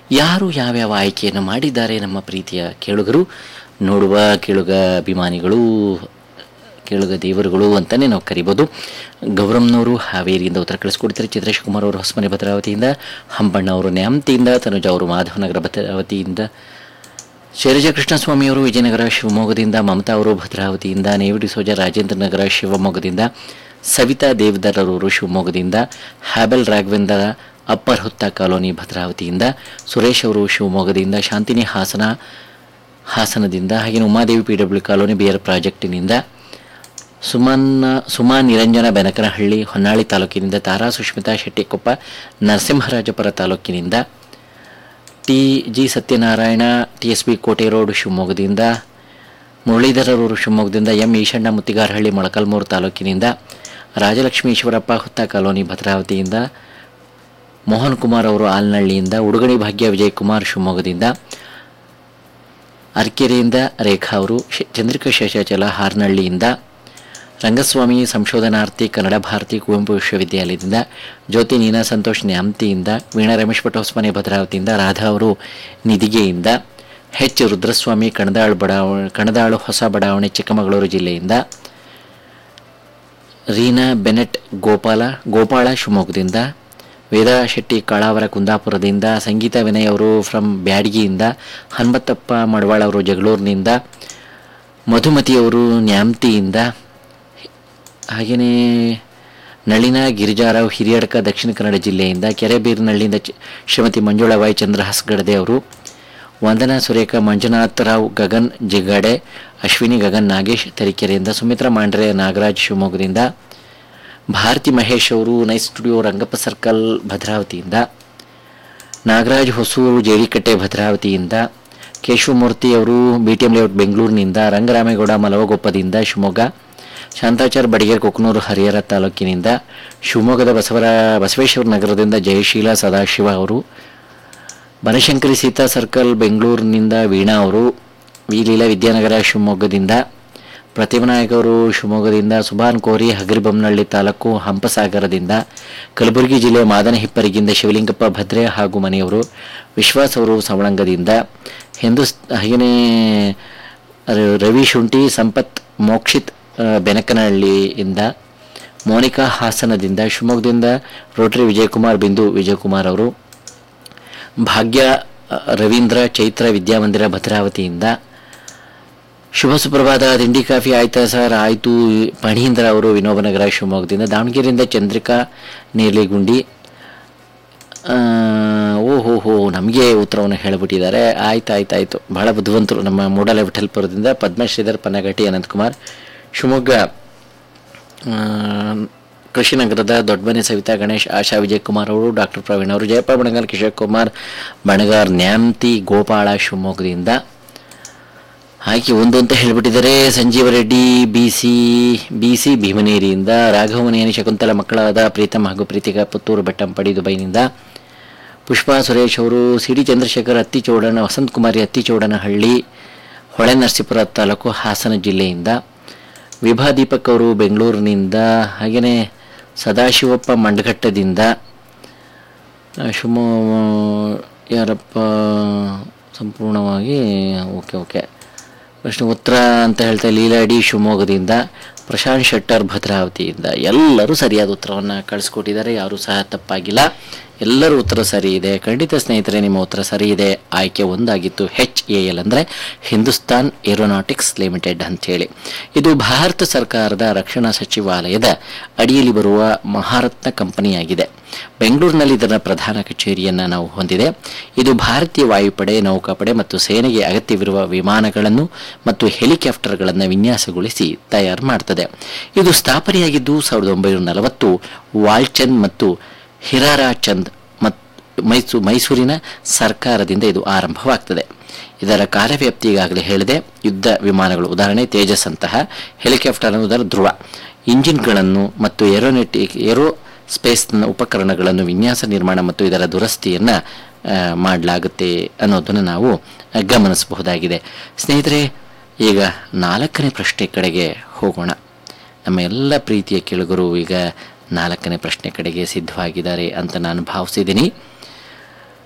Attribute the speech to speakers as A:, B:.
A: ಯಾರು ಯಾವ್ಯಾವ ಆಯ್ಕೆಯನ್ನು ಮಾಡಿದ್ದಾರೆ ನಮ್ಮ ಪ್ರೀತಿಯ ಕೇಳುಗರು ನೋಡುವ ಕೇಳುಗ ಅಭಿಮಾನಿಗಳು ಕೇಳುಗ ದೇವರುಗಳು ಅಂತಲೇ ನಾವು ಕರಿಬೋದು ಗೌರಮ್ನವರು ಹಾವೇರಿಯಿಂದ ಉತ್ತರ ಕಳಿಸ್ಕೊಡ್ತಾರೆ ಚಿತ್ರೇಶ್ ಕುಮಾರ್ ಅವರು ಹೊಸಮನೆ ಭದ್ರಾವತಿಯಿಂದ ಹಂಪಣ್ಣ ಅವರು ನ್ಯಾಮತಿಯಿಂದ ತನುಜ ಅವರು ಮಾಧವನಗರ ಭದ್ರಾವತಿಯಿಂದ ಶೈಲಜಾ ಕೃಷ್ಣಸ್ವಾಮಿಯವರು ವಿಜಯನಗರ ಶಿವಮೊಗ್ಗದಿಂದ ಮಮತಾ ಅವರು ಭದ್ರಾವತಿಯಿಂದ ನೇವಿಡಿ ಸೋಜ ರಾಜೇಂದ್ರ ನಗರ ಶಿವಮೊಗ್ಗದಿಂದ ಸವಿತಾ ದೇವದರ್ ಅವರು ಶಿವಮೊಗ್ಗದಿಂದ ಹ್ಯಾಬಲ್ ರಾಘವೇಂದ್ರ ಅಪ್ಪರ್ ಹುತ್ತ ಕಾಲೋನಿ ಭದ್ರಾವತಿಯಿಂದ ಸುರೇಶ್ ಅವರು ಶಿವಮೊಗ್ಗದಿಂದ ಶಾಂತಿನಿ ಹಾಸನ ಹಾಸನದಿಂದ ಹಾಗೆಯೇ Umadevi P W colony BR ಪ್ರಾಜೆಕ್ಟಿನಿಂದ ಸುಮನ್ ಸುಮಾ ನಿರಂಜನ ಬೆನಕನಹಳ್ಳಿ ಹೊನ್ನಾಳಿ ತಾಲೂಕಿನಿಂದ ತಾರಾ ಸುಷ್ಮಿತಾ ಶೆಟ್ಟಿಕೊಪ್ಪ ನರಸಿಂಹರಾಜಪುರ ತಾಲೂಕಿನಿಂದ T G Satyanarayana T S B Kote road ಶಿವಮೊಗ್ಗದಿಂದ ಮುರಳೀಧರರವರು ಶಿವಮೊಗ್ಗದಿಂದ ಎಂ ಈಶಣ್ಣ ಮುತ್ತಿಗಾರಹಳ್ಳಿ ಮೊಳಕಲ್ಮೂರು ತಾಲೂಕಿನಿಂದ ರಾಜಲಕ್ಷ್ಮೀ ಈಶ್ವರಪ್ಪ ಹುತ್ತ ಕಾಲೋನಿ ಭದ್ರಾವತಿಯಿಂದ ಮೋಹನ್ ಕುಮಾರ್ ಅವರು ಆಲ್ನಹಳ್ಳಿಯಿಂದ ಉಡುಗಣಿ ಭಾಗ್ಯ ವಿಜಯಕುಮಾರ್ ಶಿವಮೊಗ್ಗದಿಂದ ಅರ್ಕೆರೆಯಿಂದ ರೇಖಾ ಅವರು ಶ್- ಚಂದ್ರಿಕಾ ಶೇಷಾಚಲ ಹಾರ್ನಹಳ್ಳಿಯಿಂದ ರಂಗಸ್ವಾಮಿ ಸಂಶೋಧನಾರ್ಥಿ ಕನ್ನಡ ಭಾರತಿ ಕುವೆಂಪು ವಿಶ್ವವಿದ್ಯಾಲಯದಿಂದ ಜ್ಯೋತಿ ನೀನಾ ಸಂತೋಷ್ ನ್ಯಾಮತಿಯಿಂದ ವೀಣಾ ರಮೇಶ್ ಭಟ್ ಹೊಸಮನೆ ಭದ್ರಾವತಿಯಿಂದ ರಾಧಾ ಅವರು ನಿಧಿಗೆಯಿಂದ ಎಚ್ ರುದ್ರಸ್ವಾಮಿ ಕಣದಾಳು ಬಡಾವಣೆ ಕಣದಾಳು ಹೊಸ ಬಡಾವಣೆ ಚಿಕ್ಕಮಗಳೂರು ಜಿಲ್ಲೆಯಿಂದ ರೀನಾ ಬೆನೆಟ್ ಗೋಪಾಲ ಗೋಪಾಳ ಶಿವಮೊಗ್ಗದಿಂದ ವೇದಾ ಶೆಟ್ಟಿ ಕಾಳಾವರ ಕುಂದಾಪುರದಿಂದ ಸಂಗೀತ ವಿನಯ್ ಅವರು ಫ್ರಮ್ ಬ್ಯಾಡಗಿಯಿಂದ ಹನುಮತ್ತಪ್ಪ ಮಡವಾಳ ಅವರು ಜಗಳೂರಿನಿಂದ ಮಧುಮತಿ ಅವರು ನ್ಯಾಮತಿಯಿಂದ ಹಾಗೆಯೇ ನಳಿನ ಗಿರಿಜಾರಾವ್ ಹಿರಿಯಡ್ಕ ದಕ್ಷಿಣ ಕನ್ನಡ ಜಿಲ್ಲೆಯಿಂದ ಕೆರೆಬೀರಿನಹಳ್ಳಿಯಿಂದ ಚ- ಶ್ರೀಮತಿ ಮಂಜುಳಾ ವೈ ಚಂದ್ರ ಹಸ್ಗಡದೆ ಅವರು ವಂದನಾ ಸುರೇಖ ಮಂಜುನಾಥ್ ರಾವ್ ಗಗನ್ ಜಿಗಡೆ ಅಶ್ವಿನಿ ಗಗನ್ ನಾಗೇಶ್ ತರೀಕೆರೆಯಿಂದ ಸುಮಿತ್ರಾ ಮಾಂಡ್ರೆ ನಾಗರಾಜ್ ಶಿವಮೊಗ್ಗದಿಂದ ಭಾರತಿ ಮಹೇಶ್ ಅವರು ನೈಸ್ ಸ್ಟುಡಿಯೋ ರಂಗಪ್ಪ ಸರ್ಕಲ್ ಭದ್ರಾವತಿಯಿಂದ ನಾಗರಾಜ್ ಹೊಸೂರು ಜೇಡಿಕಟ್ಟೆ ಭದ್ರಾವತಿಯಿಂದ ಕೇಶವಮೂರ್ತಿ ಅವರು ಬಿ ಟಿ ಎಂ ಲೇಔಟ್ ಬೆಂಗಳೂರಿನಿಂದ ರಂಗರಾಮೇಗೌಡ ಮಲವಗೊಪ್ಪದಿಂದ ಶಿವಮೊಗ್ಗ ಶಾಂತಾಚಾರ್ ಬಡಿಗೇರ್ ಕೊಕ್ಕನೂರು ಹರಿಹರ ತಾಲೂಕಿನಿಂದ ಶಿವಮೊಗ್ಗದ ಬಸವರ ಬಸವೇಶ್ವರ ನಗರದಿಂದ ಜಯಶೀಲ ಸದಾಶಿವ ಅವರು ಬನಶಂಕರಿ ಸೀತಾ ಸರ್ಕಲ್ ಬೆಂಗಳೂರಿನಿಂದ ವೀಣಾ ಅವರು ವಿ ಲೀಲಾ ವಿದ್ಯಾನಗರ ಶಿವಮೊಗ್ಗದಿಂದ ಪ್ರತಿಮನಾಯಕ್ ಅವರು ಶಿವಮೊಗ್ಗದಿಂದ ಸುಭಾನ್ ಕೋರಿ ಹಗರಿಬೊಮ್ಮನಹಳ್ಳಿ ತಾಲೂಕು ಹಂಪಸಾಗರದಿಂದ ಕಲಬುರಗಿ ಜಿಲ್ಲೆ ಮಾದನ ಹಿಪ್ಪರಿಗಿಂದ ಶಿವಲಿಂಗಪ್ಪ ಭದ್ರೆ ಹಾಗೂ ಮನೆಯವರು ವಿಶ್ವಾಸ್ ಅವರು ಸವಳಂಗದಿಂದ ಹಿಂದೂಸ್ ಹಾಗೆಯೇ ರ- ರವಿ ಶುಂಠಿ ಸಂಪತ್ ಮೋಕ್ಷಿತ್ ಆ, ಬೆನಕನಹಳ್ಳಿಯಿಂದ ಮೋನಿಕಾ ಹಾಸನದಿಂದ ಶಿವಮೊಗ್ಗದಿಂದ ರೋಟರಿ ವಿಜಯಕುಮಾರ್ ಬಿಂದು ವಿಜಯಕುಮಾರ್ ಅವರು ಭಾಗ್ಯ ಅ, ರವೀಂದ್ರ ಚೈತ್ರ ವಿದ್ಯಾಮಂದಿರ ಭದ್ರಾವತಿಯಿಂದ ಶುಭ ಸುಪ್ರಭಾತ ತಿಂಡಿ ಕಾಫಿ ಆಯ್ತಾ ಸರ್ ಆಯಿತು ಪಣೀಂದ್ರ ಅವರು ವಿನೋಬನಗರ ಶಿವಮೊಗ್ಗದಿಂದ ದಾವಣಗೆರೆಯಿಂದ ಚಂದ್ರಿಕಾ ನೇರ್ಲಿಗುಂಡಿ ಆ, ಓಹೋ ಹೋ ನಮಗೆ ಉತ್ತರವನ್ನು ಹೇಳಿಬಿಟ್ಟಿದ್ದಾರೆ ಆಯ್ತು ಆಯ್ತು ಆಯಿತು ಬಹಳ ಬುದ್ಧಿವಂತರು ನಮ್ಮ ಮೂಡಲ ವಿಠಲ್ಪುರದಿಂದ ಪದ್ಮಶ್ರೀಧರ್ ಪನ್ನಗಟ್ಟಿ ಅನಂತಕುಮಾರ್ ಶಿವಮೊಗ್ಗ ಆ, ಕೃಷಿನಗರದ ದೊಡ್ಡಮನೆ ಸವಿತಾ ಗಣೇಶ್ ಆಶಾ ವಿಜಯಕುಮಾರ್ ಅವರು ಡಾಕ್ಟರ್ ಪ್ರವೀಣ್ ಅವರು ಜಯಪ್ಪ ಬಣಗಾರ್ ಕಿಶೋರ್ ಕುಮಾರ್ ಬಣಗಾರ್ ನ್ಯಾಮ್ತಿ ಗೋಪಾಳ ಶಿವಮೊಗ್ಗದಿಂದ ಹಾಗೆ ಒಂದು ಅಂತ ಹೇಳಿಬಿಟ್ಟಿದ್ದಾರೆ Sanjeeva Reddy B C B C ಭೀಮನೇರಿಯಿಂದ ರಾಘವನೇನಿ ಶಕುಂತಲ ಮಕ್ಕಳಾದ ಪ್ರೀತಮ್ ಹಾಗೂ ಪ್ರೀತಿಕಾ ಪುತ್ತೂರು ಬೆಟ್ಟಂಪಡಿ ದುಬೈನಿಂದ ಪುಷ್ಪಾ ಸುರೇಶ್ ಅವರು ಸಿ ಡಿ ಚಂದ್ರಶೇಖರ್ ಅತ್ತಿಚೌಡನ ವಸಂತ್ ಕುಮಾರಿ ಅತ್ತಿಚೌಡನಹಳ್ಳಿ ಹೊಳೆ ನರಸೀಪುರ ತಾಲೂಕು ಹಾಸನ ಜಿಲ್ಲೆಯಿಂದ ವಿಭಾ ದೀಪಕ್ ಅವರು ಬೆಂಗಳೂರಿನಿಂದ ಹಾಗೆಯೇ ಸದಾಶಿವಪ್ಪ ಮಂಡಘಟ್ಟದಿಂದ ಆ, ಶಿವಮೊ ಯಾರಪ್ಪ ಸಂಪೂರ್ಣವಾಗಿ ಓಕೆ ಓಕೆ ಪ್ರಶ್ನೆ ಉತ್ತರ ಅಂತ ಹೇಳ್ತಾ ಲೀಲಾಡಿ ಶಿವಮೊಗ್ಗದಿಂದ ಪ್ರಶಾಂತ್ ಶೆಟ್ಟರ್ ಭದ್ರಾವತಿಯಿಂದ ಎಲ್ಲರೂ ಸರಿಯಾದ ಉತ್ತರವನ್ನು ಕಳಿಸ್ಕೊಟ್ಟಿದ್ದಾರೆ ಯಾರೂ ಸಹ ತಪ್ಪಾಗಿಲ್ಲ ಎಲ್ಲರೂ ಉತ್ತರ ಸರಿ ಇದೆ ಖಂಡಿತ ಸ್ನೇಹಿತರೆ ನಿಮ್ಮ ಉತ್ತರ ಸರಿ ಇದೆ ಆಯ್ಕೆ ಒಂದಾಗಿತ್ತು ಹೆಚ್ ಎ ಎಲ್ ಅಂದರೆ ಹಿಂದೂಸ್ತಾನ್ ಏರೋನಾಟಿಕ್ಸ್ ಲಿಮಿಟೆಡ್ ಅಂತೇಳಿ ಇದು ಭಾರತ ಸರ್ಕಾರದ ರಕ್ಷಣಾ ಸಚಿವಾಲಯದ ಅಡಿಯಲ್ಲಿ ಬರುವ ಮಹಾರತ್ನ ಕಂಪನಿಯಾಗಿದೆ ಬೆಂಗಳೂರಿನಲ್ಲಿ ಇದರ ಪ್ರಧಾನ ಕಚೇರಿಯನ್ನು ನಾವು ಹೊಂದಿದೆ ಇದು ಭಾರತೀಯ ವಾಯುಪಡೆ ನೌಕಾಪಡೆ ಮತ್ತು ಸೇನೆಗೆ ಅಗತ್ಯವಿರುವ ವಿಮಾನಗಳನ್ನು ಮತ್ತು ಹೆಲಿಕಾಪ್ಟರ್ಗಳನ್ನು ವಿನ್ಯಾಸಗೊಳಿಸಿ ತಯಾರು ಮಾಡ್ತದೆ ಇದು ಸ್ಥಾಪನೆಯಾಗಿದ್ದು ಸಾವಿರದ ಒಂಬೈನೂರ ನಲವತ್ತು ವಾಲ್ಚಂದ್ ಮತ್ತು ಹಿರಾರಾ ಚಂದ್ ಮತ್ತು ಮೈಸೂ ಮೈಸೂರಿನ ಸರ್ಕಾರದಿಂದ ಇದು ಆರಂಭವಾಗ್ತದೆ ಇದರ ಕಾರ್ಯವ್ಯಾಪ್ತಿ ಈಗಾಗಲೇ ಹೇಳಿದೆ ಯುದ್ಧ ವಿಮಾನಗಳು ಉದಾಹರಣೆ ತೇಜಸ್ ಅಂತಹ ಹೆಲಿಕಾಪ್ಟರ್ ಅನ್ನುವುದರ ಧ್ರುವ ಇಂಜಿನ್ಗಳನ್ನು ಮತ್ತು ಏರೋನೆಟಿಕ್ ಏರೋ ಸ್ಪೇಸ್ ಉಪಕರಣಗಳನ್ನು ವಿನ್ಯಾಸ ನಿರ್ಮಾಣ ಮತ್ತು ಇದರ ದುರಸ್ತಿಯನ್ನು ಮಾಡಲಾಗುತ್ತೆ ಅನ್ನೋದನ್ನು ನಾವು ಆ, ಗಮನಿಸಬಹುದಾಗಿದೆ ಸ್ನೇಹಿತರೆ ಈಗ ನಾಲ್ಕನೇ ಪ್ರಶ್ನೆ ಕಡೆಗೆ ಹೋಗೋಣ ನಮ್ಮ ಎಲ್ಲ ಪ್ರೀತಿಯ ಕೇಳುಗರು ಈಗ ನಾಲ್ಕನೇ ಪ್ರಶ್ನೆ ಕಡೆಗೆ ಸಿದ್ಧವಾಗಿದ್ದಾರೆ ಅಂತ ನಾನು ಭಾವಿಸಿದ್ದೀನಿ